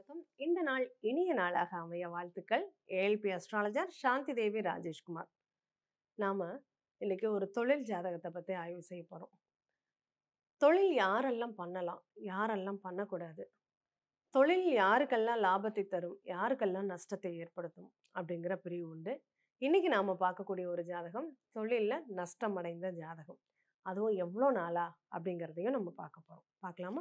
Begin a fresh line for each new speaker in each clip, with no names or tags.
அனைவருக்கும் இந்த நாள் இனிய நாளாக அமைய வாழ்த்துக்கள் ஏஎல்பி அஸ்ட்ராலஜர் சாந்தி தேவி ராஜேஷ்குமார் நாம இன்னைக்கு ஒரு தொழில் ஜாதகத்தை பத்தி ஆய்வு செய்ய போறோம் தொழில் யாரெல்லாம் பண்ணலாம் யாரெல்லாம் பண்ணக்கூடாது தொழில் யாருக்கெல்லாம் லாபத்தை தரும் யாருக்கெல்லாம் நஷ்டத்தை ஏற்படுத்தும் அப்படிங்கிற பிரிவு உண்டு இன்னைக்கு நாம பார்க்கக்கூடிய ஒரு ஜாதகம் தொழில்ல நஷ்டம் அடைந்த ஜாதகம் அதுவும் எவ்வளோ நாளா அப்படிங்கிறதையும் நம்ம பார்க்க போறோம் பார்க்கலாமா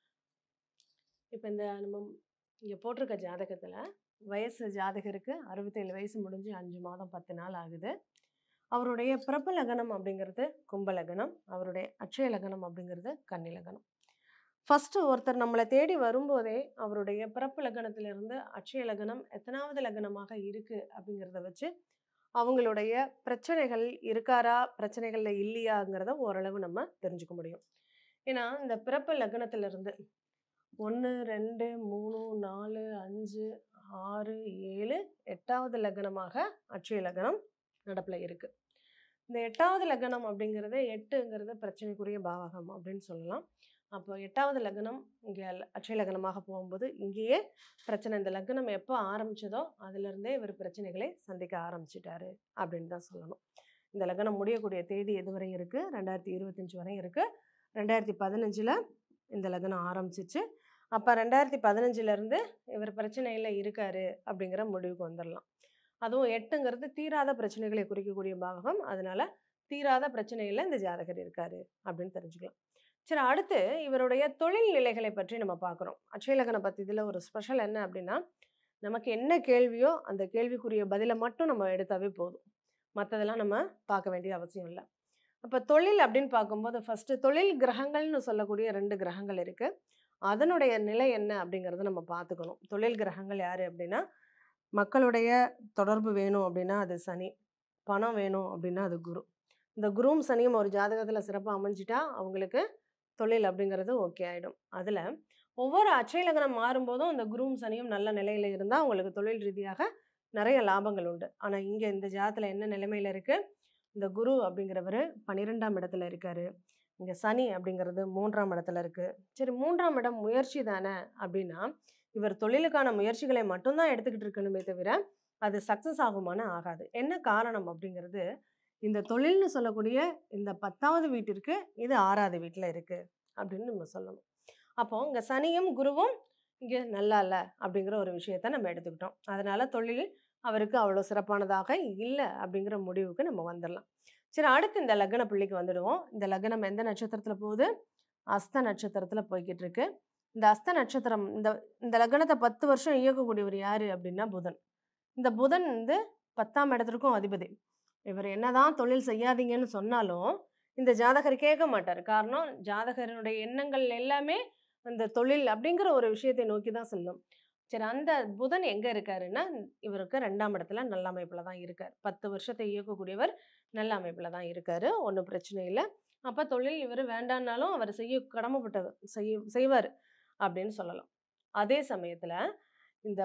இப்போ இந்த நம்ம இங்கே போட்டிருக்க ஜாதகத்தில் வயசு ஜாதகருக்கு அறுபத்தேழு வயசு முடிஞ்சு அஞ்சு மாதம் பத்து நாள் ஆகுது அவருடைய பிறப்பு லக்னம் அப்படிங்கிறது கும்ப லக்னம் அவருடைய அட்சய லக்னம் அப்படிங்கிறது கன்னி லக்னம் ஃபஸ்ட்டு ஒருத்தர் நம்மளை தேடி வரும்போதே அவருடைய பிறப்பு லக்னத்திலிருந்து அட்சய லக்னம் எத்தனாவது லக்னமாக இருக்குது அப்படிங்கிறத வச்சு அவங்களுடைய பிரச்சனைகள் இருக்காரா பிரச்சனைகளில் இல்லையாங்கிறத ஓரளவு நம்ம தெரிஞ்சுக்க முடியும் ஏன்னா இந்த பிறப்பு லக்னத்திலிருந்து ஒன்று ரெண்டு மூணு நாலு அஞ்சு ஆறு ஏழு எட்டாவது லக்னமாக அட்சய லக்னம் நடப்பில் இருக்குது இந்த எட்டாவது லக்னம் அப்படிங்கிறது எட்டுங்கிறது பிரச்சனைக்குரிய பாவகம் அப்படின்னு சொல்லலாம் அப்போ எட்டாவது லக்னம் இங்கே அட்சய லக்னமாக போகும்போது இங்கேயே பிரச்சனை இந்த லக்னம் எப்போ ஆரம்பிச்சதோ அதுலேருந்தே இவர் பிரச்சனைகளை சந்திக்க ஆரம்பிச்சிட்டாரு அப்படின்னு தான் சொல்லணும் இந்த லக்னம் முடியக்கூடிய தேதி எது வரையும் இருக்குது ரெண்டாயிரத்தி இருபத்தஞ்சி வரையும் இருக்குது ரெண்டாயிரத்தி பதினஞ்சில் இந்த லக்னம் ஆரம்பிச்சிச்சு அப்போ ரெண்டாயிரத்தி பதினஞ்சுலேருந்து இவர் பிரச்சனையில் இருக்காரு அப்படிங்கிற முடிவுக்கு வந்துடலாம் அதுவும் எட்டுங்கிறது தீராத பிரச்சனைகளை குறிக்கக்கூடிய பாவகம் அதனால தீராத பிரச்சனையில் இந்த ஜாதகர் இருக்காரு அப்படின்னு தெரிஞ்சுக்கலாம் சரி அடுத்து இவருடைய தொழில் நிலைகளை பற்றி நம்ம பார்க்குறோம் அட்சயலகனை பற்றி இதில் ஒரு ஸ்பெஷல் என்ன அப்படின்னா நமக்கு என்ன கேள்வியோ அந்த கேள்விக்குரிய பதிலை மட்டும் நம்ம எடுத்தாவே போதும் மற்றதெல்லாம் நம்ம பார்க்க வேண்டிய அவசியம் இல்லை அப்போ தொழில் அப்படின்னு பார்க்கும்போது ஃபஸ்ட்டு தொழில் கிரகங்கள்னு சொல்லக்கூடிய ரெண்டு கிரகங்கள் இருக்குது அதனுடைய நிலை என்ன அப்படிங்கிறத நம்ம பார்த்துக்கணும் தொழில் கிரகங்கள் யார் அப்படின்னா மக்களுடைய தொடர்பு வேணும் அப்படின்னா அது சனி பணம் வேணும் அப்படின்னா அது குரு இந்த குருவும் சனியும் ஒரு ஜாதகத்தில் சிறப்பாக அமைஞ்சிட்டா அவங்களுக்கு தொழில் அப்படிங்கிறது ஓகே ஆகிடும் அதில் ஒவ்வொரு அச்சய லக்னம் மாறும்போதும் இந்த குருவும் சனியும் நல்ல நிலையில் இருந்தால் அவங்களுக்கு தொழில் ரீதியாக நிறைய லாபங்கள் உண்டு ஆனால் இங்கே இந்த ஜாதத்தில் என்ன நிலைமையில் இருக்குது இந்த குரு அப்படிங்கிறவர் பன்னிரெண்டாம் இடத்துல இருக்காரு இங்கே சனி அப்படிங்கிறது மூன்றாம் இடத்துல இருக்குது சரி மூன்றாம் இடம் முயற்சி தானே அப்படின்னா இவர் தொழிலுக்கான முயற்சிகளை மட்டும்தான் எடுத்துக்கிட்டு இருக்கணுமே தவிர அது சக்ஸஸ் ஆகுமான்னு ஆகாது என்ன காரணம் அப்படிங்கிறது இந்த தொழில்னு சொல்லக்கூடிய இந்த பத்தாவது வீட்டிற்கு இது ஆறாவது வீட்டில் இருக்குது அப்படின்னு நம்ம சொல்லணும் அப்போ இங்கே சனியும் குருவும் இங்கே நல்லா இல்லை அப்படிங்கிற ஒரு விஷயத்த நம்ம எடுத்துக்கிட்டோம் அதனால தொழில் அவருக்கு அவ்வளோ சிறப்பானதாக இல்லை அப்படிங்கிற முடிவுக்கு நம்ம வந்துடலாம் சரி அடுத்து இந்த லக்ன பிள்ளைக்கு வந்துடுவோம் இந்த லக்னம் எந்த நட்சத்திரத்தில் போகுது அஸ்த நட்சத்திரத்தில் போய்கிட்டு இருக்கு இந்த அஸ்த நட்சத்திரம் இந்த இந்த லக்னத்தை பத்து வருஷம் இயக்கக்கூடியவர் யார் அப்படின்னா புதன் இந்த புதன் வந்து பத்தாம் இடத்திற்கும் அதிபதி இவர் என்னதான் தொழில் செய்யாதீங்கன்னு சொன்னாலும் இந்த ஜாதகர் கேட்க மாட்டார் காரணம் ஜாதகரனுடைய எண்ணங்கள் எல்லாமே அந்த தொழில் அப்படிங்கிற ஒரு விஷயத்தை நோக்கி தான் செல்லும் சரி அந்த புதன் எங்கே இருக்காருன்னா இவருக்கு ரெண்டாம் இடத்துல நல்ல அமைப்பில் தான் இருக்கார் பத்து வருஷத்தை இயக்கக்கூடியவர் நல்ல அமைப்பில் தான் இருக்கார் ஒன்றும் பிரச்சனை இல்லை அப்போ தொழில் இவர் வேண்டான்னாலும் அவர் செய்ய கடமைப்பட்டவர் செய்ய செய்வார் அப்படின்னு சொல்லலாம் அதே சமயத்தில் இந்த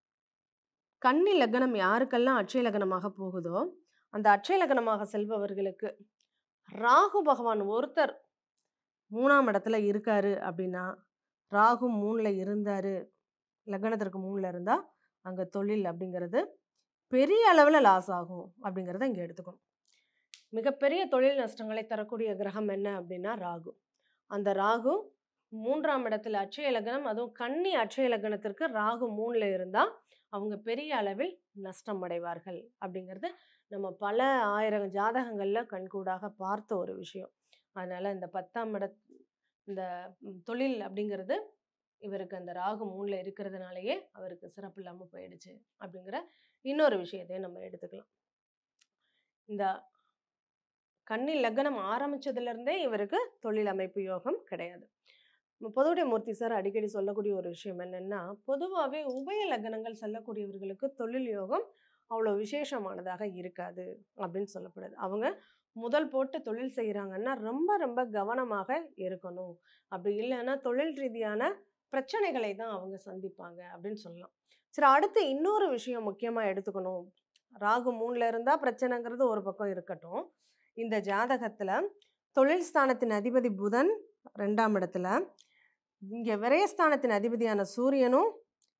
கன்னி லக்னம் யாருக்கெல்லாம் அட்சய லக்னமாக போகுதோ அந்த அட்சய லக்னமாக செல்பவர்களுக்கு ராகு பகவான் ஒருத்தர் மூணாம் இடத்துல இருக்காரு அப்படின்னா ராகு மூணில் இருந்தார் லக்னத்திற்கு மூணில் இருந்தால் அங்கே தொழில் அப்படிங்கிறது பெரிய அளவில் லாஸ் ஆகும் அப்படிங்கிறத இங்கே எடுத்துக்கணும் மிகப்பெரிய தொழில் நஷ்டங்களை தரக்கூடிய கிரகம் என்ன அப்படின்னா ராகு அந்த ராகு மூன்றாம் இடத்துல அட்சய லக்னம் அதுவும் கன்னி அட்சய லக்னத்திற்கு ராகு மூணில் இருந்தால் அவங்க பெரிய அளவில் நஷ்டம் அடைவார்கள் அப்படிங்கிறது நம்ம பல ஆயிரம் ஜாதகங்களில் கண்கூடாக பார்த்த ஒரு விஷயம் அதனால் இந்த பத்தாம் இட இந்த தொழில் அப்படிங்கிறது இவருக்கு அந்த ராகு மூணில் இருக்கிறதுனாலயே அவருக்கு சிறப்பு இல்லாமல் போயிடுச்சு அப்படிங்கிற இன்னொரு விஷயத்தையும் நம்ம எடுத்துக்கலாம் இந்த கன்னி லக்னம் ஆரம்பிச்சதுலேருந்தே இவருக்கு தொழில் அமைப்பு யோகம் கிடையாது பொதுவுடைய மூர்த்தி சார் அடிக்கடி சொல்லக்கூடிய ஒரு விஷயம் என்னென்னா பொதுவாகவே உபய லக்னங்கள் செல்லக்கூடியவர்களுக்கு தொழில் யோகம் அவ்வளோ விசேஷமானதாக இருக்காது அப்படின்னு சொல்லப்படுது அவங்க முதல் போட்டு தொழில் செய்கிறாங்கன்னா ரொம்ப ரொம்ப கவனமாக இருக்கணும் அப்படி இல்லைன்னா தொழில் ரீதியான பிரச்சனைகளை தான் அவங்க சந்திப்பாங்க அப்படின்னு சொல்லலாம் சரி அடுத்து இன்னொரு விஷயம் முக்கியமாக எடுத்துக்கணும் ராகு மூணில் இருந்தால் பிரச்சனைங்கிறது ஒரு பக்கம் இருக்கட்டும் இந்த ஜாதகத்தில் தொழில் ஸ்தானத்தின் அதிபதி புதன் ரெண்டாம் இடத்துல இங்கே விரயஸ்தானத்தின் அதிபதியான சூரியனும்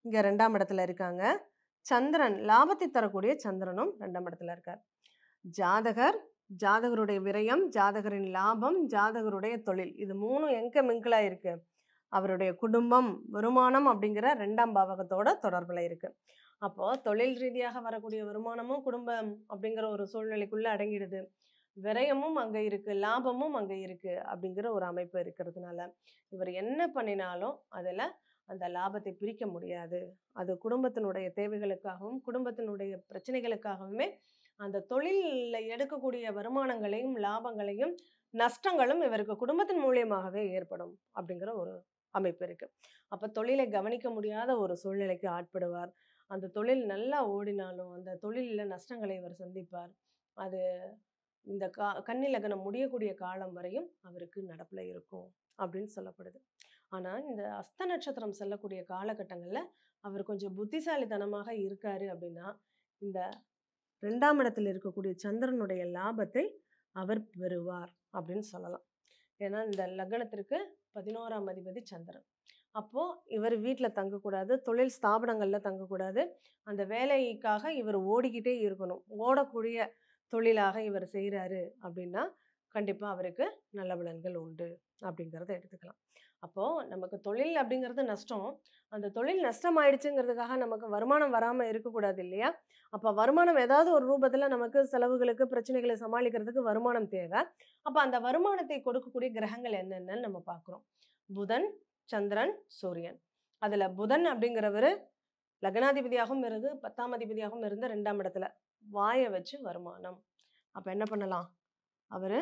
இங்க ரெண்டாம் இடத்துல இருக்காங்க சந்திரன் லாபத்தை தரக்கூடிய சந்திரனும் ரெண்டாம் இடத்துல இருக்கார் ஜாதகர் ஜாதகருடைய விரயம் ஜாதகரின் லாபம் ஜாதகருடைய தொழில் இது மூணும் எங்க மிங்கிளா இருக்கு அவருடைய குடும்பம் வருமானம் அப்படிங்கிற ரெண்டாம் பாவகத்தோட தொடர்புல இருக்கு அப்போ தொழில் ரீதியாக வரக்கூடிய வருமானமும் குடும்பம் அப்படிங்கிற ஒரு சூழ்நிலைக்குள்ள அடங்கிடுது விரயமும் அங்க இருக்கு லாபமும் அங்க இருக்கு அப்படிங்கிற ஒரு அமைப்பு இருக்கிறதுனால இவர் என்ன பண்ணினாலும் அதுல அந்த லாபத்தை பிரிக்க முடியாது அது குடும்பத்தினுடைய தேவைகளுக்காகவும் குடும்பத்தினுடைய பிரச்சனைகளுக்காகவுமே அந்த தொழிலில் எடுக்கக்கூடிய வருமானங்களையும் லாபங்களையும் நஷ்டங்களும் இவருக்கு குடும்பத்தின் மூலியமாகவே ஏற்படும் அப்படிங்கிற ஒரு அமைப்பு இருக்கு அப்ப தொழிலை கவனிக்க முடியாத ஒரு சூழ்நிலைக்கு ஆட்படுவார் அந்த தொழில் நல்லா ஓடினாலும் அந்த தொழிலில் நஷ்டங்களை இவர் சந்திப்பார் அது இந்த கா கன்னி லக்னம் முடியக்கூடிய காலம் வரையும் அவருக்கு நடப்புல இருக்கும் அப்படின்னு சொல்லப்படுது ஆனா இந்த அஸ்த நட்சத்திரம் செல்லக்கூடிய காலகட்டங்கள்ல அவர் கொஞ்சம் புத்திசாலித்தனமாக இருக்காரு அப்படின்னா இந்த ரெண்டாம் இடத்தில் இருக்கக்கூடிய சந்திரனுடைய லாபத்தை அவர் பெறுவார் அப்படின்னு சொல்லலாம் ஏன்னா இந்த லக்னத்திற்கு பதினோராம் அதிபதி சந்திரன் அப்போ இவர் வீட்டில் தங்கக்கூடாது தொழில் ஸ்தாபனங்களில் தங்கக்கூடாது அந்த வேலைக்காக இவர் ஓடிக்கிட்டே இருக்கணும் ஓடக்கூடிய தொழிலாக இவர் செய்கிறாரு அப்படின்னா கண்டிப்பாக அவருக்கு நல்ல பலன்கள் உண்டு அப்படிங்கிறத எடுத்துக்கலாம் அப்போது நமக்கு தொழில் அப்படிங்கிறது நஷ்டம் அந்த தொழில் நஷ்டம் ஆயிடுச்சுங்கிறதுக்காக நமக்கு வருமானம் வராமல் இருக்கக்கூடாது இல்லையா அப்போ வருமானம் ஏதாவது ஒரு ரூபத்தில் நமக்கு செலவுகளுக்கு பிரச்சனைகளை சமாளிக்கிறதுக்கு வருமானம் தேவை அப்போ அந்த வருமானத்தை கொடுக்கக்கூடிய கிரகங்கள் என்னென்னு நம்ம பார்க்குறோம் புதன் சந்திரன் சூரியன் அதில் புதன் அப்படிங்கிறவர் லக்னாதிபதியாகவும் இருந்து பத்தாம் அதிபதியாகவும் இருந்து ரெண்டாம் இடத்துல வாயை வச்சு வருமானம் அப்போ என்ன பண்ணலாம் அவர்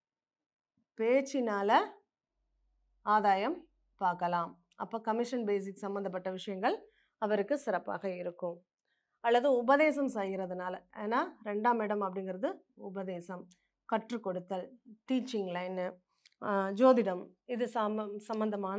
பேச்சினால ஆதாயம் பார்க்கலாம் அப்போ கமிஷன் பேசிக் சம்மந்தப்பட்ட விஷயங்கள் அவருக்கு சிறப்பாக இருக்கும் அல்லது உபதேசம் செய்கிறதுனால ஏன்னா ரெண்டாம் இடம் அப்படிங்கிறது உபதேசம் கற்றுக் கொடுத்தல் டீச்சிங் லைனு ஜோதிடம் இது சம்ம சம்பந்தமான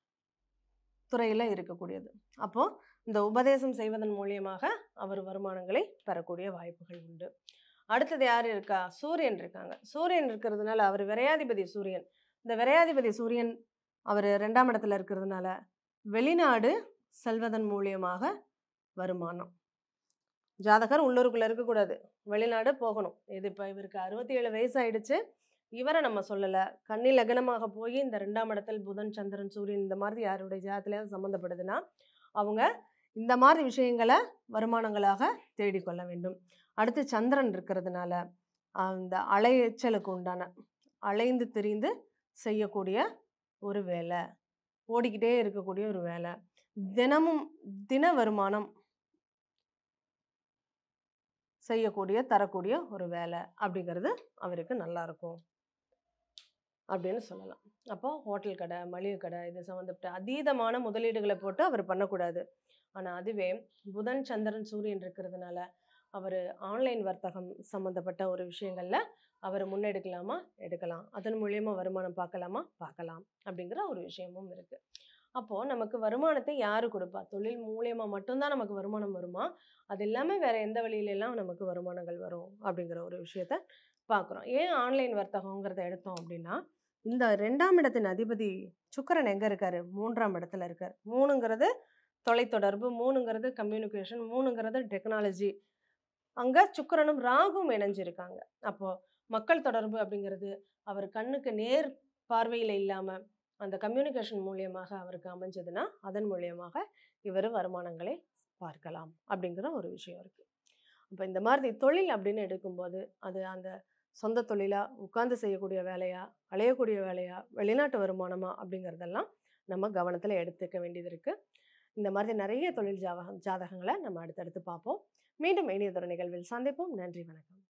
துறையில் இருக்கக்கூடியது அப்போது இந்த உபதேசம் செய்வதன் மூலியமாக அவர் வருமானங்களை பெறக்கூடிய வாய்ப்புகள் உண்டு அடுத்தது யார் இருக்கா சூரியன் இருக்காங்க சூரியன் இருக்கிறதுனால அவர் விரையாதிபதி சூரியன் இந்த விரையாதிபதி சூரியன் அவர் ரெண்டாம் இடத்துல இருக்கிறதுனால வெளிநாடு செல்வதன் மூலியமாக வருமானம் ஜாதகர் உள்ளூருக்குள்ளே இருக்கக்கூடாது வெளிநாடு போகணும் இது இப்போ இவருக்கு அறுபத்தி ஏழு வயசு ஆயிடுச்சு இவரை நம்ம சொல்லலை கன்னி லக்னமாக போய் இந்த ரெண்டாம் இடத்தில் புதன் சந்திரன் சூரியன் இந்த மாதிரி யாருடைய ஜாதத்துலேயாவது சம்மந்தப்படுதுன்னா அவங்க இந்த மாதிரி விஷயங்களை வருமானங்களாக தேடிக்கொள்ள வேண்டும் அடுத்து சந்திரன் இருக்கிறதுனால அந்த அலைச்சலுக்கு உண்டான அலைந்து திரிந்து செய்யக்கூடிய ஒரு வேலை ஓடிக்கிட்டே இருக்கக்கூடிய ஒரு வேலை தினமும் தின வருமானம் செய்யக்கூடிய தரக்கூடிய ஒரு வேலை அப்படிங்கிறது அவருக்கு நல்லா இருக்கும் அப்படின்னு சொல்லலாம் அப்போ ஹோட்டல் கடை மளிகை கடை இது சம்மந்தப்பட்ட அதீதமான முதலீடுகளை போட்டு அவர் பண்ணக்கூடாது ஆனால் அதுவே புதன் சந்திரன் சூரியன் இருக்கிறதுனால அவர் ஆன்லைன் வர்த்தகம் சம்மந்தப்பட்ட ஒரு விஷயங்களில் அவர் முன்னெடுக்கலாமா எடுக்கலாம் அதன் மூலியமாக வருமானம் பார்க்கலாமா பார்க்கலாம் அப்படிங்கிற ஒரு விஷயமும் இருக்குது அப்போது நமக்கு வருமானத்தை யார் கொடுப்பா தொழில் மூலியமாக மட்டும்தான் நமக்கு வருமானம் வருமா அது இல்லாமல் வேறு எந்த வழியிலெல்லாம் நமக்கு வருமானங்கள் வரும் அப்படிங்கிற ஒரு விஷயத்த பார்க்குறோம் ஏன் ஆன்லைன் வர்த்தகங்கிறத எடுத்தோம் அப்படின்னா இந்த ரெண்டாம் இடத்தின் அதிபதி சுக்கரன் எங்கே இருக்காரு மூன்றாம் இடத்துல இருக்கார் மூணுங்கிறது தொலைத்தொடர்பு மூணுங்கிறது கம்யூனிகேஷன் மூணுங்கிறது டெக்னாலஜி அங்கே சுக்கரனும் ராகும் இணைஞ்சிருக்காங்க அப்போது மக்கள் தொடர்பு அப்படிங்கிறது அவர் கண்ணுக்கு நேர் பார்வையில் இல்லாமல் அந்த கம்யூனிகேஷன் மூலியமாக அவருக்கு அமைஞ்சதுன்னா அதன் மூலியமாக இவர் வருமானங்களை பார்க்கலாம் அப்படிங்கிற ஒரு விஷயம் இருக்குது அப்போ இந்த மாதிரி தொழில் அப்படின்னு எடுக்கும்போது அது அந்த சொந்த தொழிலா உட்கார்ந்து செய்யக்கூடிய வேலையா அலையக்கூடிய வேலையா வெளிநாட்டு வருமானமா அப்படிங்கிறதெல்லாம் நம்ம கவனத்தில் எடுத்துக்க வேண்டியது இருக்குது இந்த மாதிரி நிறைய தொழில் ஜாதகம் ஜாதகங்களை நம்ம அடுத்தடுத்து பார்ப்போம் மீண்டும் இனியதொரு நிகழ்வில் சந்திப்போம் நன்றி வணக்கம்